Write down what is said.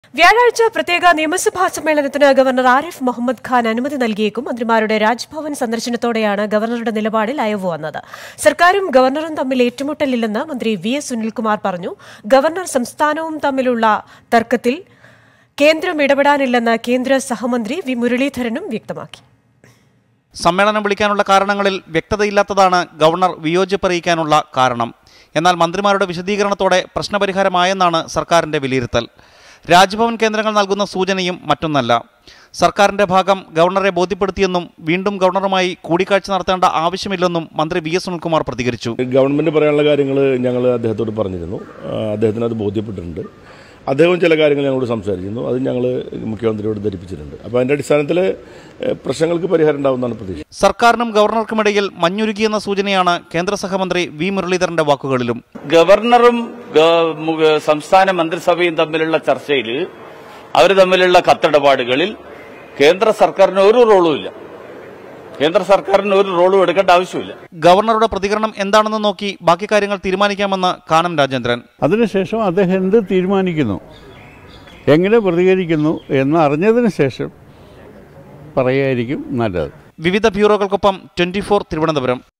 വ്യാഴാഴ്ച പ്രത്യേക നിയമസഭാ സമ്മേളനത്തിന് ഗവർണർ ആരിഫ് മുഹമ്മദ് ഖാൻ അനുമതി നൽകിയേക്കും മന്ത്രിമാരുടെ രാജ്ഭവൻ സന്ദർശനത്തോടെയാണ് ഗവർണറുടെ നിലപാടിൽ അയവ് വന്നത് സർക്കാരും ഗവർണറും തമ്മിൽ ഏറ്റുമുട്ടലില്ലെന്ന് മന്ത്രി വി എസ് സുനിൽകുമാർ പറഞ്ഞു ഗവർണർ സംസ്ഥാനവും തമ്മിലുള്ള തർക്കത്തിൽ കേന്ദ്രം ഇടപെടാനില്ലെന്ന് കേന്ദ്ര സഹമന്ത്രി വി മുരളീധരനും വ്യക്തമാക്കി സമ്മേളനം വിളിക്കാനുള്ള കാരണങ്ങളിൽ വ്യക്തതയില്ലാത്തതാണ് ഗവർണർ വിയോജിപ്പറിയിക്കാനുള്ള കാരണം എന്നാൽ മന്ത്രിമാരുടെ വിശദീകരണത്തോടെ പ്രശ്നപരിഹാരമായെന്നാണ് സർക്കാരിന്റെ വിലയിരുത്തൽ രാജ്ഭവൻ കേന്ദ്രങ്ങൾ നൽകുന്ന സൂചനയും മറ്റൊന്നല്ല സർക്കാരിന്റെ ഭാഗം ഗവർണറെ ബോധ്യപ്പെടുത്തിയെന്നും വീണ്ടും ഗവർണറുമായി കൂടിക്കാഴ്ച നടത്തേണ്ട ആവശ്യമില്ലെന്നും മന്ത്രി വി എസ് സുനിൽകുമാർ പ്രതികരിച്ചു ഗവൺമെൻറ് പറയാനുള്ള കാര്യങ്ങൾ ഞങ്ങൾ അദ്ദേഹത്തോട് പറഞ്ഞിരുന്നു ആ, അദ്ദേഹത്തിന് അത് ബോധ്യപ്പെട്ടിട്ടുണ്ട് അദ്ദേഹം ചില കാര്യങ്ങൾ ഞങ്ങളോട് സംസാരിച്ചിരുന്നു അത് ഞങ്ങൾ മുഖ്യമന്ത്രിയോട് ധരിപ്പിച്ചിട്ടുണ്ട് അപ്പോൾ അതിൻ്റെ അടിസ്ഥാനത്തിൽ ഏഹ്, പ്രശ്നങ്ങൾക്ക് പരിഹാരം ഉണ്ടാവുമെന്നാണ് പ്രതീക്ഷ സർക്കാരിനും ഗവർണർക്കുമിടയിൽ മഞ്ഞുരുകിയെന്ന സൂചനയാണ് കേന്ദ്ര സഹമന്ത്രി വി മുരളീധരന്റെ വാക്കുകളിലും ഗവർണറും ഗ- മു- സംസ്ഥാന മന്ത്രിസഭയും തമ്മിലുള്ള ചർച്ചയിൽ അവർ തമ്മിലുള്ള കത്തിടപാടുകളിൽ കേന്ദ്ര സർക്കാരിന് ഒരു റോളും ഇല്ല കേന്ദ്ര സർക്കാരിന് ഒരു റോളും എടുക്കേണ്ട ആവശ്യമില്ല ഗവർണറുടെ പ്രതികരണം എന്താണെന്ന് നോക്കി ബാക്കി കാര്യങ്ങൾ തീരുമാനിക്കാമെന്ന് കാനം രാജേന്ദ്രൻ അതിനുശേഷം അദ്ദേഹം എന്ത് തീരുമാനിക്കുന്നു എങ്ങനെ പ്രതികരിക്കുന്നു എന്ന് അറിഞ്ഞതിന് ശേഷം പറയുകയായിരിക്കും നല്ലത് വിവിധ ബ്യൂറോകൾക്കൊപ്പം ട്വന്റി തിരുവനന്തപുരം